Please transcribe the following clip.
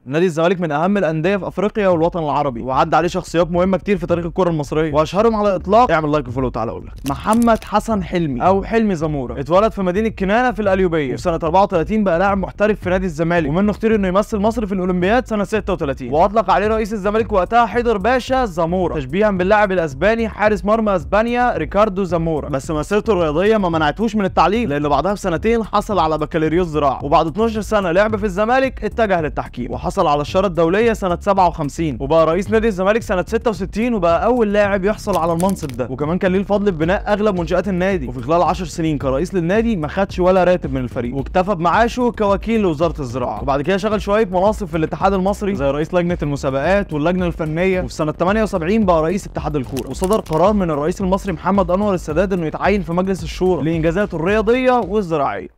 نادي الزمالك من اهم الانديه في افريقيا والوطن العربي وعدى عليه شخصيات مهمه كتير في تاريخ الكره المصريه واشهرهم على الاطلاق اعمل لايك وفولو تعالى اقول لك محمد حسن حلمي او حلمي زموره اتولد في مدينه كنانه في القليوبيه وفي سنه 34 بقى لاعب محترف في نادي الزمالك ومنه اختير انه يمثل مصر في الاولمبياد سنه 36 واطلق عليه رئيس الزمالك وقتها حيدر باشا زموره تشبيها باللاعب الاسباني حارس مرمى اسبانيا ريكاردو زموره بس مسيرته الرياضيه ما منعتهوش من التعليم لان بعدها بسنتين حصل على بكالوريوس زراعه وبعد 12 سنه لعب في الزمالك اتجه للتحكيم وحصل على الشاره الدوليه سنه 57 وبقى رئيس نادي الزمالك سنه 66 وبقى اول لاعب يحصل على المنصب ده وكمان كان ليه الفضل في بناء اغلب منشات النادي وفي خلال 10 سنين كرئيس للنادي ما خدش ولا راتب من الفريق واكتفى بمعاشه كوكيل لوزاره الزراعه وبعد كده شغل شويه مناصب في الاتحاد المصري زي رئيس لجنه المسابقات واللجنه الفنيه وفي سنه 78 بقى رئيس اتحاد الكوره وصدر قرار من الرئيس المصري محمد انور السادات انه يتعين في مجلس الشورى لانجازاته الرياضيه والزراعيه